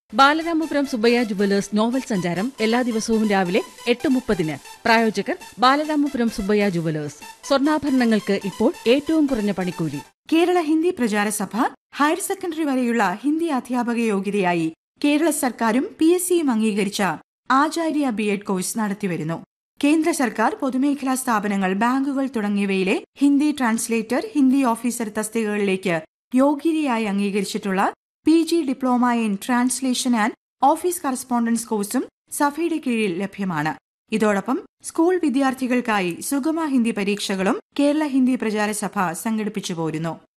Balaramapuram Subbaiah jewellers novel സഞ്ചാരം എല്ലാ ദിവസവും രാവിലെ എട്ട് മുപ്പതിന് പ്രായോജകർ ബാലരാമപുരം സുബ്ബയ്യ ജുവലേഴ്സ് സ്വർണ്ണാഭരണങ്ങൾക്ക് ഇപ്പോൾ ഏറ്റവും കുറഞ്ഞ പണിക്കൂലി കേരള ഹിന്ദി പ്രചാര സഭ ഹയർ സെക്കൻഡറി വരെയുള്ള ഹിന്ദി അധ്യാപക യോഗ്യതയായി കേരള സർക്കാരും പി എസ് സിയും അംഗീകരിച്ച ആചാര്യ ബി എഡ് കോഴ്സ് നടത്തിവരുന്നു കേന്ദ്ര സർക്കാർ പൊതുമേഖലാ സ്ഥാപനങ്ങൾ ബാങ്കുകൾ തുടങ്ങിയവയിലെ ഹിന്ദി ട്രാൻസ്ലേറ്റർ ഹിന്ദി ഓഫീസർ തസ്തികകളിലേക്ക് യോഗ്യതയായി അംഗീകരിച്ചിട്ടുള്ള P G diploma in translation and office correspondence കോഴ്സും സഭയുടെ കീഴിൽ ലഭ്യമാണ് ഇതോടൊപ്പം സ്കൂൾ വിദ്യാർത്ഥികൾക്കായി സുഗമ ഹിന്ദി പരീക്ഷകളും കേരള ഹിന്ദി പ്രചാര സഭ സംഘടിപ്പിച്ചു പോരുന്നു